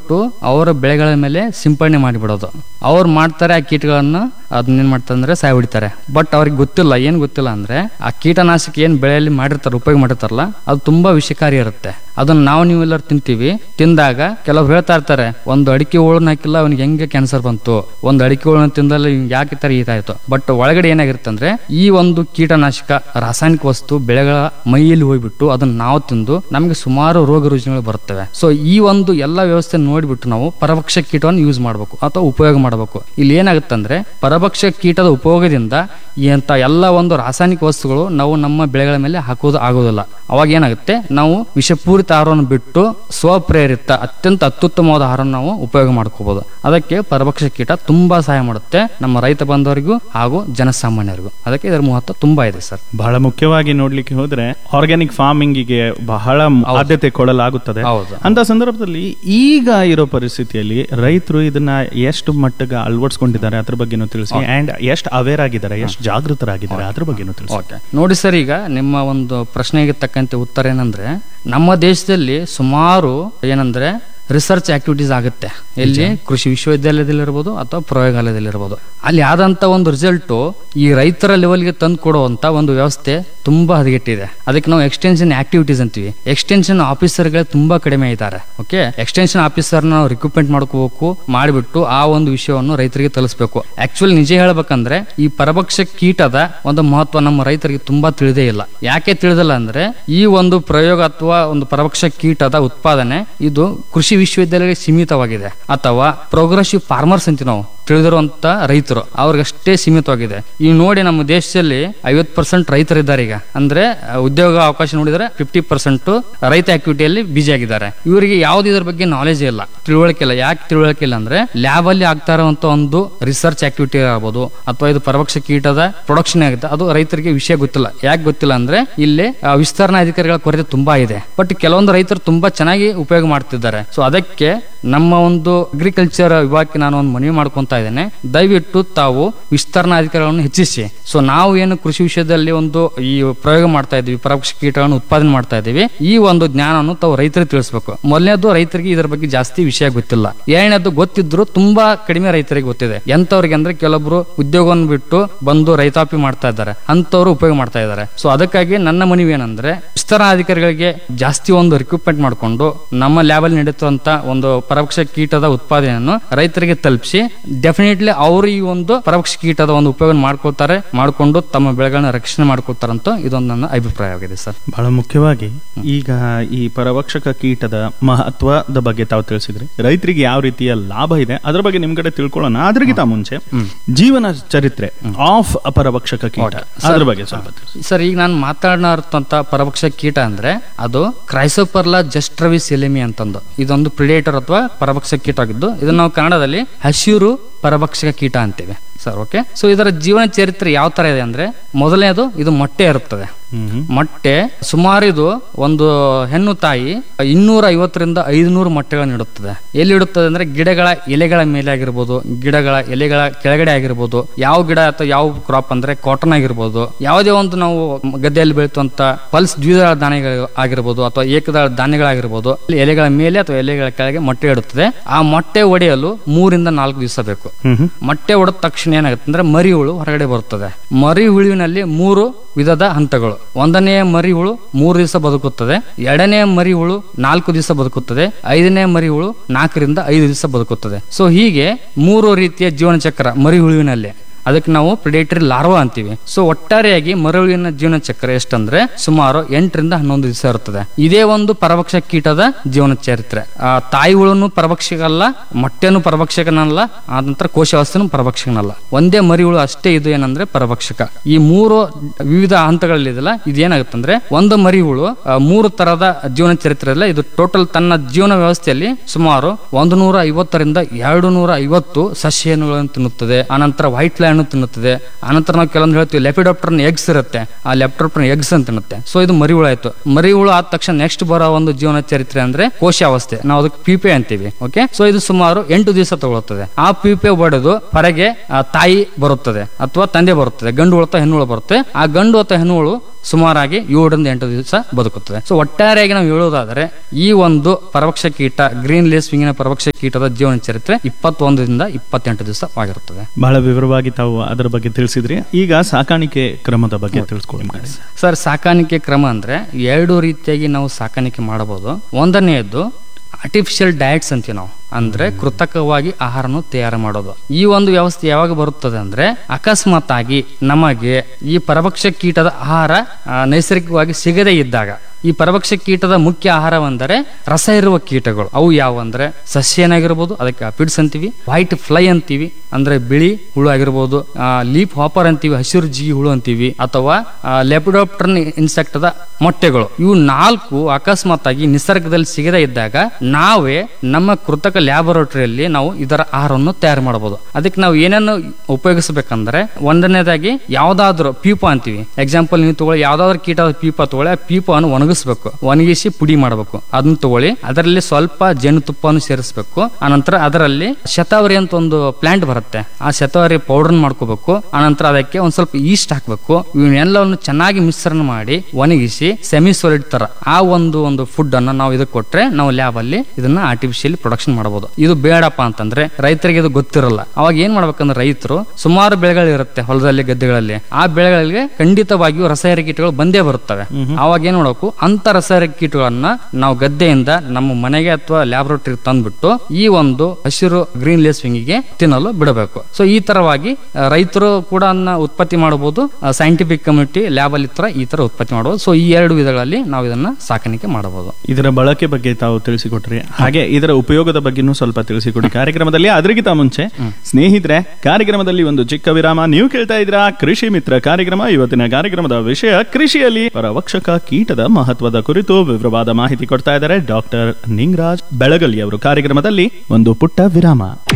ತಂದ್ಬಿಟ್ಟು ಅವರ ಬೆಳೆಗಳ ಮೇಲೆ ಸಿಂಪಡಣೆ ಮಾಡಿಬಿಡೋದು ಅವ್ರು ಮಾಡ್ತಾರೆ ಆ ಕೀಟಗಳನ್ನ ಅದನ್ನೇನ್ ಮಾಡ್ತಾರೆ ಅಂದ್ರೆ ಸಾಯ ಹೊಡಿತಾರೆ ಬಟ್ ಅವ್ರಿಗೆ ಗೊತ್ತಿಲ್ಲ ಏನ್ ಗೊತ್ತಿಲ್ಲ ಅಂದ್ರೆ ಆ ಕೀಟನಾಶಕ ಏನ್ ಬೆಳೆಯಲ್ಲಿ ಮಾಡಿರ್ತಾರೆ ಉಪಯೋಗ ಮಾಡಿರ್ತಾರಲ್ಲ ಅದು ತುಂಬಾ ವಿಷಕಾರಿ ಇರುತ್ತೆ ಅದನ್ನ ನಾವು ನೀವೆಲ್ಲರೂ ತಿಂತೀವಿ ತಿಂದಾಗ ಕೆಲವ್ರು ಹೇಳ್ತಾ ಇರ್ತಾರೆ ಒಂದು ಅಡಿಕೆ ಹುಳನ ಹಾಕಿಲ್ಲ ಅವನಿಗೆ ಹೆಂಗೆ ಕ್ಯಾನ್ಸರ್ ಬಂತು ಒಂದು ಅಡಿಕೆ ಹುಳನ ತಿಂದಲ್ಲ ಇವ್ನಿಗೆ ಯಾಕೆ ಈ ತರ ಈತಾಯ್ತು ಬಟ್ ಒಳಗಡೆ ಏನಾಗಿರುತ್ತೆ ಅಂದ್ರೆ ಈ ಒಂದು ಕೀಟನಾಶಕ ರಾಸಾಯನಿಕ ವಸ್ತು ಬೆಳೆಗಳ ಮೈಯಲ್ಲಿ ಹೋಗ್ಬಿಟ್ಟು ಅದನ್ನ ನಾವು ತಿಂದು ನಮಗೆ ಸುಮಾರು ರೋಗ ರುಜಿನಗಳು ಬರ್ತವೆ ಸೊ ಈ ಒಂದು ಎಲ್ಲ ವ್ಯವಸ್ಥೆ ನೋಡಿಬಿಟ್ಟು ನಾವು ಪರಭಕ್ಷ ಕೀಟವನ್ನು ಯೂಸ್ ಮಾಡಬೇಕು ಅಥವಾ ಉಪಯೋಗ ಮಾಡಬೇಕು ಇಲ್ಲಿ ಏನಾಗುತ್ತೆ ಅಂದ್ರೆ ಪರಭಕ್ಷ ಕೀಟದ ಉಪಯೋಗದಿಂದ ಎಂತ ಎಲ್ಲ ಒಂದು ರಾಸಾಯನಿಕ ವಸ್ತುಗಳು ನಾವು ನಮ್ಮ ಬೆಳೆಗಳ ಮೇಲೆ ಹಾಕೋದು ಆಗೋದಿಲ್ಲ ಅವಾಗ ಏನಾಗುತ್ತೆ ನಾವು ವಿಷಪೂರಿತ ಆಹಾರವನ್ನು ಬಿಟ್ಟು ಸ್ವಪ್ರೇರಿತ ಅತ್ಯಂತ ಅತ್ಯುತ್ತಮವಾದ ಆಹಾರವನ್ನು ನಾವು ಉಪಯೋಗ ಮಾಡ್ಕೋಬಹುದು ಅದಕ್ಕೆ ಪರಭಕ್ಷ ಕೀಟ ತುಂಬಾ ಸಹಾಯ ಮಾಡುತ್ತೆ ನಮ್ಮ ರೈತ ಬಂಧುವರಿಗೂ ಹಾಗೂ ಜನಸಾಮಾನ್ಯರಿಗೂ ಅದಕ್ಕೆ ಇದರ ಮಹತ್ವ ತುಂಬಾ ಇದೆ ಸರ್ ಬಹಳ ಮುಖ್ಯವಾಗಿ ನೋಡ್ಲಿಕ್ಕೆ ಹೋದ್ರೆ ಆರ್ಗ್ಯಾನಿಕ್ ಫಾರ್ಮಿಂಗಿಗೆ ಬಹಳ ಆದ್ಯತೆ ಕೊಡಲಾಗುತ್ತದೆ ಹೌದು. ಅಂತ ಸಂದರ್ಭದಲ್ಲಿ ಈಗ ಇರೋ ಪರಿಸ್ಥಿತಿಯಲ್ಲಿ ರೈತರು ಇದನ್ನ ಎಷ್ಟು ಮಟ್ಟಿಗೆ ಅಳವಡಿಸ್ಕೊಂಡಿದ್ದಾರೆ ಅದ್ರ ಬಗ್ಗೆನೂ ತಿಳಿಸಿ ಅಂಡ್ ಎಷ್ಟು ಅವೇರ್ ಆಗಿದ್ದಾರೆ ಎಷ್ಟು ಜಾಗೃತರಾಗಿದ್ದಾರೆ ಅದ್ರ ಬಗ್ಗೆನೂ ತಿಳಿಸಿ ಓಕೆ ನೋಡಿ ಸರ್ ಈಗ ನಿಮ್ಮ ಒಂದು ಪ್ರಶ್ನೆಗೆ ತಕ್ಕಂತೆ ಉತ್ತರ ಏನಂದ್ರೆ ನಮ್ಮ ದೇಶದಲ್ಲಿ ಸುಮಾರು ಏನಂದ್ರೆ ರಿಸರ್ಚ್ ಆಕ್ಟಿವಿಟೀಸ್ ಆಗುತ್ತೆ ಎಲ್ಲಿ ಕೃಷಿ ವಿಶ್ವವಿದ್ಯಾಲಯದಲ್ಲಿರ್ಬೋದು ಅಥವಾ ಪ್ರಯೋಗಾಲಯದಲ್ಲಿರ್ಬೋದು ಅಲ್ಲಿ ಆದಂತ ಒಂದು ರಿಸಲ್ಟ್ ಈ ರೈತರ ಲೆವೆಲ್ಗೆ ತಂದು ಕೊಡುವಂತ ಒಂದು ವ್ಯವಸ್ಥೆ ತುಂಬಾ ಹದಗೆಟ್ಟಿದೆ ಅದಕ್ಕೆ ನಾವು ಎಕ್ಸ್ಟೆನ್ಷನ್ ಆಕ್ಟಿವಿಟೀಸ್ ಅಂತೀವಿ ಎಕ್ಸ್ಟೆನ್ಷನ್ ಆಫೀಸರ್ಗಳೇ ತುಂಬಾ ಕಡಿಮೆ ಇದ್ದಾರೆ ಓಕೆ ಎಕ್ಸ್ಟೆನ್ಷನ್ ಆಫೀಸರ್ ನಾವು ರಿಕ್ರೂಟ್ಮೆಂಟ್ ಮಾಡ್ಕೋಬೇಕು ಮಾಡಿಬಿಟ್ಟು ಆ ಒಂದು ವಿಷಯವನ್ನು ರೈತರಿಗೆ ತಲುಪಿಸಬೇಕು ಆಕ್ಚುಲಿ ನಿಜ ಹೇಳ್ಬೇಕಂದ್ರೆ ಈ ಪರಭಕ್ಷ ಕೀಟದ ಒಂದು ಮಹತ್ವ ನಮ್ಮ ರೈತರಿಗೆ ತುಂಬಾ ತಿಳಿದೇ ಇಲ್ಲ ಯಾಕೆ ತಿಳಿದಿಲ್ಲ ಅಂದ್ರೆ ಈ ಒಂದು ಪ್ರಯೋಗ ಅಥವಾ ಒಂದು ಪರಭಕ್ಷ ಕೀಟದ ಉತ್ಪಾದನೆ ಇದು ಕೃಷಿ ವಿಶ್ವವಿದ್ಯಾಲಯಕ್ಕೆ ಸೀಮಿತವಾಗಿದೆ ಅಥವಾ ಪ್ರೋಗ್ರೆಸಿವ್ ಫಾರ್ಮರ್ಸ್ ಅಂತೀವಿ ನಾವು ತಿಳಿದಿರುವಂತ ರೈತರು ಅವ್ರಿಗಷ್ಟೇ ಸೀಮಿತವಾಗಿದೆ ಈ ನೋಡಿ ನಮ್ಮ ದೇಶದಲ್ಲಿ ಐವತ್ ಪರ್ಸೆಂಟ್ ರೈತರಿದ್ದಾರೆ ಈಗ ಅಂದ್ರೆ ಆ, ಉದ್ಯೋಗ ಅವಕಾಶ ನೋಡಿದ್ರೆ ಫಿಫ್ಟಿ ಪರ್ಸೆಂಟ್ ರೈತ ಆಕ್ಟಿವಿಟಿಯಲ್ಲಿ ಬಿಜಿ ಆಗಿದ್ದಾರೆ ಇವರಿಗೆ ಯಾವ್ದು ಇದ್ರ ಬಗ್ಗೆ ನಾಲೆಜ್ ಇಲ್ಲ ತಿಳುವಳಿಕೆ ಇಲ್ಲ ಯಾಕೆ ತಿಳುವಳಿಕೆ ಇಲ್ಲ ಅಂದ್ರೆ ಲ್ಯಾಬ್ ಅಲ್ಲಿ ಆಗ್ತಾ ಇರುವಂತ ಒಂದು ರಿಸರ್ಚ್ ಆಕ್ಟಿವಿಟಿ ಆಗ್ಬೋದು ಅಥವಾ ಇದು ಪರಭಕ್ಷ ಕೀಟದ ಪ್ರೊಡಕ್ಷನ್ ಆಗುತ್ತೆ ಅದು ರೈತರಿಗೆ ವಿಷಯ ಗೊತ್ತಿಲ್ಲ ಯಾಕೆ ಗೊತ್ತಿಲ್ಲ ಅಂದ್ರೆ ಇಲ್ಲಿ ಆ, ವಿಸ್ತರಣಾ ಅಧಿಕಾರಿಗಳ ಕೊರತೆ ತುಂಬಾ ಇದೆ ಬಟ್ ಕೆಲವೊಂದು ರೈತರು ತುಂಬಾ ಚೆನ್ನಾಗಿ ಉಪಯೋಗ ಮಾಡ್ತಿದ್ದಾರೆ ಸೊ ಅದಕ್ಕೆ ನಮ್ಮ ಒಂದು ಅಗ್ರಿಕಲ್ಚರ್ ವಿಭಾಗಕ್ಕೆ ನಾನು ಒಂದು ಮನವಿ ಮಾಡ್ಕೊಂತ ಇದ್ದೇನೆ ದಯವಿಟ್ಟು ತಾವು ವಿಸ್ತರಣಾ ಅಧಿಕಾರಿಗಳನ್ನು ಹೆಚ್ಚಿಸಿ ಸೊ ನಾವು ಏನು ಕೃಷಿ ವಿಷಯದಲ್ಲಿ ಒಂದು ಈ ಪ್ರಯೋಗ ಮಾಡ್ತಾ ಇದ್ದೀವಿ ಪರೋಕ್ಷ ಕೀಟಗಳನ್ನು ಉತ್ಪಾದನೆ ಮಾಡ್ತಾ ಇದ್ದೀವಿ ಈ ಒಂದು ಜ್ಞಾನವನ್ನು ತಾವು ರೈತರಿಗೆ ತಿಳಿಸ್ಬೇಕು ಮೊದಲನೇದು ರೈತರಿಗೆ ಇದರ ಬಗ್ಗೆ ಜಾಸ್ತಿ ವಿಷಯ ಗೊತ್ತಿಲ್ಲ ಎರಡನೇದು ಗೊತ್ತಿದ್ರು ತುಂಬಾ ಕಡಿಮೆ ರೈತರಿಗೆ ಗೊತ್ತಿದೆ ಎಂತವ್ರಿಗೆ ಅಂದ್ರೆ ಕೆಲವೊಬ್ರು ಉದ್ಯೋಗವನ್ನು ಬಿಟ್ಟು ಬಂದು ರೈತಾಪಿ ಮಾಡ್ತಾ ಇದ್ದಾರೆ ಅಂತವ್ರು ಉಪಯೋಗ ಮಾಡ್ತಾ ಇದ್ದಾರೆ ಸೊ ಅದಕ್ಕಾಗಿ ನನ್ನ ಮನವಿ ಏನಂದ್ರೆ ವಿಸ್ತರಣಾ ಅಧಿಕಾರಿಗಳಿಗೆ ಜಾಸ್ತಿ ಒಂದು ರಿಕ್ರೂಟ್ಮೆಂಟ್ ಮಾಡಿಕೊಂಡು ನಮ್ಮ ಲ್ಯಾಬ್ ಅಲ್ಲಿ ನಡೆಯುವಂತ ಒಂದು ಪರೋಕ್ಷ ಕೀಟದ ಉತ್ಪಾದನೆಯನ್ನು ರೈತರಿಗೆ ತಲುಪಿಸಿ ಡೆಫಿನೆಟ್ಲಿ ಅವರು ಈ ಒಂದು ಪರೋಕ್ಷ ಕೀಟದ ಒಂದು ಉಪಯೋಗ ಮಾಡ್ಕೊಳ್ತಾರೆ ಮಾಡಿಕೊಂಡು ತಮ್ಮ ಬೆಳೆಗಳನ್ನ ರಕ್ಷಣೆ ಮಾಡ್ಕೊಳ್ತಾರಂತ ಇದೊಂದು ನನ್ನ ಅಭಿಪ್ರಾಯವಾಗಿದೆ ಸರ್ ಬಹಳ ಮುಖ್ಯವಾಗಿ ಈಗ ಈ ಪರವಕ್ಷಕ ಕೀಟದ ಮಹತ್ವದ ಬಗ್ಗೆ ತಾವು ತಿಳಿಸಿದ್ರಿ ರೈತರಿಗೆ ಯಾವ ರೀತಿಯ ಲಾಭ ಇದೆ ಅದ್ರ ಬಗ್ಗೆ ನಿಮ್ ಕಡೆ ತಿಳ್ಕೊಳ್ಳೋಣ ಅದ್ರಗಿಂತ ಮುಂಚೆ ಜೀವನ ಚರಿತ್ರೆ ಆಫ್ ಅಪರವಕ್ಷಕ ಕೀಟ ಅದ್ರ ಬಗ್ಗೆ ಸ್ವಲ್ಪ ತಿಳಿಸಿ ಸರ್ ಈಗ ನಾನು ಮಾತನಾಡುತ್ತಂತ ಪರಭಕ್ಷ ಕೀಟ ಅಂದ್ರೆ ಅದು ಕ್ರೈಸೋಪರ್ಲಾ ಜಸ್ಟ್ರವಿಸ್ ಎಲೆಮಿ ಅಂತಂದು ಇದೊಂದು ಪ್ರಿಡೇಟರ್ ಅಥವಾ ಪರಭಕ್ಷ ಕೀಟ ಆಗಿದ್ದು ಇದನ್ನ ನಾವು ಕನ್ನಡದಲ್ಲಿ ಹಸಿರು ಪರಭಕ್ಷಕ ಕೀಟ ಅಂತೇವೆ ಸರ್ ಓಕೆ ಸೊ ಇದರ ಜೀವನ ಚರಿತ್ರೆ ಯಾವ ತರ ಇದೆ ಅಂದ್ರೆ ಮೊದಲನೇದು ಇದು ಮೊಟ್ಟೆ ಇರುತ್ತದೆ ಮೊಟ್ಟೆ ಸುಮಾರು ಇದು ಒಂದು ಹೆಣ್ಣು ತಾಯಿ ಇನ್ನೂರ ಐವತ್ತರಿಂದ ಐದುನೂರು ಮೊಟ್ಟೆಗಳನ್ನು ಇಡುತ್ತದೆ ಎಲ್ಲಿ ಇಡುತ್ತದೆ ಅಂದ್ರೆ ಗಿಡಗಳ ಎಲೆಗಳ ಮೇಲೆ ಆಗಿರ್ಬೋದು ಗಿಡಗಳ ಎಲೆಗಳ ಕೆಳಗಡೆ ಆಗಿರ್ಬೋದು ಯಾವ ಗಿಡ ಅಥವಾ ಯಾವ ಕ್ರಾಪ್ ಅಂದ್ರೆ ಕಾಟನ್ ಆಗಿರ್ಬೋದು ಯಾವುದೇ ಒಂದು ನಾವು ಗದ್ದೆಯಲ್ಲಿ ಬೆಳೆಯುವಂತ ಪಲ್ಸ್ ದ್ವಿದಳ ಧಾನ್ಯಗಳು ಆಗಿರ್ಬೋದು ಅಥವಾ ಏಕದಳ ಧಾನ್ಯಗಳಾಗಿರ್ಬೋದು ಅಲ್ಲಿ ಎಲೆಗಳ ಮೇಲೆ ಅಥವಾ ಎಲೆಗಳ ಕೆಳಗೆ ಮೊಟ್ಟೆ ಇಡುತ್ತದೆ ಆ ಮೊಟ್ಟೆ ಒಡೆಯಲು ಮೂರಿಂದ ನಾಲ್ಕು ದಿವಸ ಬೇಕು ಮೊಟ್ಟೆ ಒಡೆದ ತಕ್ಷಣ ಏನಾಗುತ್ತೆ ಅಂದ್ರೆ ಮರಿ ಹುಳು ಹೊರಗಡೆ ಬರುತ್ತದೆ ಮರಿ ಹುಳುವಿನಲ್ಲಿ ಮೂರು ವಿಧದ ಹಂತಗಳು ಒಂದನೇ ಮರಿ ಹುಳು ಮೂರು ದಿವಸ ಬದುಕುತ್ತದೆ ಎರಡನೇ ಮರಿ ಹುಳು ನಾಲ್ಕು ದಿವಸ ಬದುಕುತ್ತದೆ ಐದನೇ ಮರಿ ಹುಳು ನಾಲ್ಕರಿಂದ ಐದು ದಿವಸ ಬದುಕುತ್ತದೆ ಸೊ ಹೀಗೆ ಮೂರು ರೀತಿಯ ಜೀವನ ಚಕ್ರ ಮರಿ ಹುಳುವಿನಲ್ಲಿ ಅದಕ್ಕೆ ನಾವು ಪ್ರಿಡೇಟರಿ ಲಾರ್ವಾ ಅಂತೀವಿ ಸೊ ಒಟ್ಟಾರೆಯಾಗಿ ಮರಳುವಿನ ಜೀವನ ಚಕ್ರ ಎಷ್ಟಂದ್ರೆ ಸುಮಾರು ಎಂಟರಿಂದ ಹನ್ನೊಂದು ದಿವಸ ಇರುತ್ತದೆ ಇದೇ ಒಂದು ಪರಭಕ್ಷ ಕೀಟದ ಜೀವನ ಚರಿತ್ರೆ ಆ ತಾಯಿ ಹುಳುನು ಪರಭಕ್ಷಕಲ್ಲ ಮೊಟ್ಟೆನು ಪರಭಕ್ಷಕನಲ್ಲ ಆ ನಂತರ ಕೋಶವಾಸ್ತನು ಪರಭಕ್ಷಕನಲ್ಲ ಒಂದೇ ಮರಿ ಹುಳು ಅಷ್ಟೇ ಇದು ಏನಂದ್ರೆ ಪರಭಕ್ಷಕ ಈ ಮೂರು ವಿವಿಧ ಹಂತಗಳಲ್ಲಿದೆಲ್ಲ ಇದೇನಾಗುತ್ತಂದ್ರೆ ಒಂದು ಮರಿ ಹುಳು ಆ, ಮೂರು ತರದ ಜೀವನ ಚರಿತ್ರೆ ಇಲ್ಲ ಇದು ಟೋಟಲ್ ತನ್ನ ಜೀವನ ವ್ಯವಸ್ಥೆಯಲ್ಲಿ ಸುಮಾರು ಒಂದು ನೂರ ಐವತ್ತರಿಂದ ಎರಡು ನೂರ ಐವತ್ತು ಸಸ್ಯಗಳನ್ನು ತಿನ್ನುತ್ತದೆ ಆನಂತರ ವೈಟ್ ಲ್ಯಾಂಡ್ ಹಣ್ಣು ತಿನ್ನುತ್ತದೆ ಆನಂತರ ನಾವು ಕೆಲವೊಂದು ಹೇಳ್ತೀವಿ ಲೆಪಿಡಾಪ್ಟರ್ನ ಎಗ್ಸ್ ಇರುತ್ತೆ ಆ ಲೆಪ್ಟಾಪ್ಟರ್ನ ಎಗ್ಸ್ ಅಂತ ತಿನ್ನುತ್ತೆ ಸೊ ಇದು ಮರಿ ಹುಳ ಆಯ್ತು ಮರಿ ಹುಳು ಆದ ತಕ್ಷಣ ನೆಕ್ಸ್ಟ್ ಬರೋ ಒಂದು ಜೀವನ ಚರಿತ್ರೆ ಅಂದ್ರೆ ಕೋಶಾವಸ್ಥೆ ನಾವು ಅದಕ್ಕೆ ಪೀಪೆ ಅಂತೀವಿ ಓಕೆ ಸೊ ಇದು ಸುಮಾರು ಎಂಟು ದಿವಸ ತಗೊಳ್ಳುತ್ತದೆ ಆ ಪೀಪೆ ಬಡಿದು ಹೊರಗೆ ಆ ತಾಯಿ ಬರುತ್ತದೆ ಅಥವಾ ತಂದೆ ಬರುತ್ತದೆ ಗಂಡು ಹುಳ ಅಥವಾ ಹೆಣ್ಣು ಹುಳ ಬರುತ್ತೆ ಆ ಗಂಡು ಅಥವಾ ಹೆಣ್ಣು ಹುಳು ಸುಮಾರಾಗಿ ಏಳರಿಂದ ಎಂಟು ದಿವಸ ಬದುಕುತ್ತದೆ ಸೊ ಒಟ್ಟಾರೆಯಾಗಿ ನಾವು ಹೇಳುವುದಾದರೆ ಈ ಒಂದು ಪರವಕ್ಷ ಕೀಟ ಗ್ರೀನ್ ಲೇಸ್ ವಿಂಗಿನ ಪರವಕ್ಷ ಕೀಟದ ಜೀವನ ಚರಿತ್ರೆ ಇಪ್ಪತ್ತೊಂದರಿಂದ ಇಪ್ಪತ್ತೆಂಟು ದಿವಸವಾಗಿರುತ್ತದೆ ಬಹಳ ವಿವರವಾಗಿ ತಾವು ಅದರ ಬಗ್ಗೆ ತಿಳಿಸಿದ್ರಿ ಈಗ ಸಾಕಾಣಿಕೆ ಕ್ರಮದ ಬಗ್ಗೆ ತಿಳಿಸ್ಕೊಡಿ ಮಾಡಿ ಸರ್ ಸಾಕಾಣಿಕೆ ಕ್ರಮ ಅಂದ್ರೆ ಎರಡು ರೀತಿಯಾಗಿ ನಾವು ಸಾಕಾಣಿಕೆ ಮಾಡಬಹುದು ಒಂದನೆಯದ್ದು ಆರ್ಟಿಫಿಷಿಯಲ್ ಡಯಟ್ಸ್ ಅಂತೀವಿ ನಾವು ಅಂದ್ರೆ ಕೃತಕವಾಗಿ ಆಹಾರನು ತಯಾರು ಮಾಡೋದು ಈ ಒಂದು ವ್ಯವಸ್ಥೆ ಯಾವಾಗ ಬರುತ್ತದೆ ಅಂದ್ರೆ ಅಕಸ್ಮಾತ್ ಆಗಿ ನಮಗೆ ಈ ಪರಭಕ್ಷ ಕೀಟದ ಆಹಾರ ಆ, ನೈಸರ್ಗಿಕವಾಗಿ ಸಿಗದೇ ಇದ್ದಾಗ ಈ ಪರಭಕ್ಷ ಕೀಟದ ಮುಖ್ಯ ಆಹಾರವೆಂದರೆ ರಸ ಇರುವ ಕೀಟಗಳು ಅವು ಯಾವ ಅಂದ್ರೆ ಸಸ್ಯ ಏನಾಗಿರ್ಬೋದು ಅದಕ್ಕೆ ಅಪಿಡ್ಸ್ ಅಂತೀವಿ ವೈಟ್ ಫ್ಲೈ ಅಂತೀವಿ ಅಂದ್ರೆ ಬಿಳಿ ಹುಳು ಆಗಿರ್ಬೋದು ಲೀಪ್ ಹಾಪರ್ ಅಂತೀವಿ ಹಸಿರು ಜೀವಿ ಹುಳು ಅಂತೀವಿ ಅಥವಾ ಲೆಪಿಡಾಪ್ಟರ್ನ್ ಇನ್ಸೆಕ್ಟ್ ದ ಮೊಟ್ಟೆಗಳು ಇವು ನಾಲ್ಕು ಅಕಸ್ಮಾತ್ ಆಗಿ ನಿಸರ್ಗದಲ್ಲಿ ಸಿಗದೇ ಇದ್ದಾಗ ನಾವೇ ನಮ್ಮ ಕೃತಕ ಲ್ಯಾಬೊರೇಟರಿಯಲ್ಲಿ ನಾವು ಇದರ ಆಹಾರವನ್ನು ತಯಾರು ಮಾಡಬಹುದು ಅದಕ್ಕೆ ನಾವು ಏನೇನು ಉಪಯೋಗಿಸಬೇಕಂದ್ರೆ ಒಂದನೇದಾಗಿ ಯಾವ್ದಾದ್ರು ಪೀಪ ಅಂತೀವಿ ಎಕ್ಸಾಂಪಲ್ ನೀವು ತಗೊಳ್ಳಿ ಯಾವ್ದಾದ್ರು ಕೀಟದ ಪೀಪ ತಗೊಳ್ಳಿ ಆ ಪೀಪವನ್ನು ಒಣಗಿಸ್ಬೇಕು ಒಣಗಿಸಿ ಪುಡಿ ಮಾಡಬೇಕು ಅದನ್ನ ತಗೊಳ್ಳಿ ಅದರಲ್ಲಿ ಸ್ವಲ್ಪ ಜೇನುತುಪ್ಪವನ್ನು ಸೇರಿಸಬೇಕು ಆನಂತರ ಅದರಲ್ಲಿ ಶತಾವರಿ ಅಂತ ಒಂದು ಪ್ಲಾಂಟ್ ಬರುತ್ತೆ ಆ ಶತಾವರಿ ಪೌಡರ್ ಮಾಡ್ಕೋಬೇಕು ಆನಂತರ ಅದಕ್ಕೆ ಒಂದ್ ಸ್ವಲ್ಪ ಈಸ್ಟ್ ಹಾಕ್ಬೇಕು ಇವನ್ನೆಲ್ಲವನ್ನು ಚೆನ್ನಾಗಿ ಮಿಶ್ರಣ ಮಾಡಿ ಒಣಗಿಸಿ ಸೆಮಿ ಸಾಲಿಡ್ ತರ ಆ ಒಂದು ಒಂದು ಫುಡ್ ಅನ್ನ ನಾವು ಇದಕ್ಕೆ ಕೊಟ್ರೆ ನಾವು ಲ್ಯಾಬ್ ಅಲ್ಲಿ ಇದನ್ನ ಆರ್ಟಿಫಿಷಿಯಲಿ ಪ್ರೊಡಕ್ಷನ್ ಮಾಡಬಹುದು ಇದು ಬೇಡಪ್ಪ ಅಂತಂದ್ರೆ ರೈತರಿಗೆ ಇದು ಗೊತ್ತಿರಲ್ಲ ಅವಾಗ ಏನ್ ಮಾಡ್ಬೇಕಂದ್ರೆ ರೈತರು ಸುಮಾರು ಬೆಳೆಗಳು ಇರುತ್ತೆ ಹೊಲದಲ್ಲಿ ಗದ್ದೆಗಳಲ್ಲಿ ಆ ಬೆಳೆಗಳಿಗೆ ಖಂಡಿತವಾಗಿಯೂ ರಸಾಯನಿಕ ಕೀಟಗಳು ಬಂದೇ ಬರುತ್ತವೆ ಅವಾಗ ಏನ್ ಮಾಡಬೇಕು ಅಂತ ರಸಾಯನಿಕ ಕೀಟಗಳನ್ನ ನಾವು ಗದ್ದೆಯಿಂದ ನಮ್ಮ ಮನೆಗೆ ಅಥವಾ ಲ್ಯಾಬ್ರೋಟರಿ ತಂದ್ಬಿಟ್ಟು ಈ ಒಂದು ಹಸಿರು ಗ್ರೀನ್ ಲೇಸ್ ವಿಂಗಿಗೆ ತಿನ್ನಲು ಬಿಡಬೇಕು ಸೊ ಈ ತರವಾಗಿ ಆ, ರೈತರು ಕೂಡ ಅದನ್ನ ಉತ್ಪತ್ತಿ ಮಾಡಬಹುದು ಸೈಂಟಿಫಿಕ್ ಕಮ್ಯುನಿಟಿ ಲ್ಯಾಬ್ ಅಲ್ಲಿ ತರ ಈ ತರ ಉತ್ಪತ್ತಿ ಮಾಡಬಹುದು ಸೊ ಈ ಎರಡು ವಿಧಗಳಲ್ಲಿ ನಾವು ಇದನ್ನ ಸಾಕಾಣಿಕೆ ಮಾಡಬಹುದು ಇದರ ಬಳಕೆ ಬಗ್ಗೆ ತಾವು ತಿಳಿಸಿಕೊಟ್ರಿ ಹಾಗೆ ಇದರ ಉಪಯೋಗದ ಬಗ್ಗೆನೂ ಸ್ವಲ್ಪ ತಿಳಿಸಿಕೊಡಿ ಕಾರ್ಯಕ್ರಮದಲ್ಲಿ ಅದರಿಗಿಂತ ಮುಂಚೆ ಸ್ನೇಹಿತರೆ ಕಾರ್ಯಕ್ರಮದಲ್ಲಿ ಒಂದು ಚಿಕ್ಕ ವಿರಾಮ ನೀವು ಕೇಳ್ತಾ ಇದ್ದೀರಾ ಕೃಷಿ ಮಿತ್ರ ಕಾರ್ಯಕ್ರಮ ಇವತ್ತಿನ ಕಾರ್ಯಕ್ರಮದ ವಿಷಯ ಕೃಷಿಯಲ್ಲಿ ಪರವಕ್ಷಕ ಕೀಟದ ಮಹತ್ವದ ಕುರಿತು ವಿವರವಾದ ಮಾಹಿತಿ ಕೊಡ್ತಾ ಇದ್ದಾರೆ ಡಾಕ್ಟರ್ ನಿಂಗರಾಜ್ ಬೆಳಗಲಿ ಅವರು ಕಾರ್ಯಕ್ರಮದಲ್ಲಿ ಒಂದು ಪುಟ್ಟ ವಿರಾಮ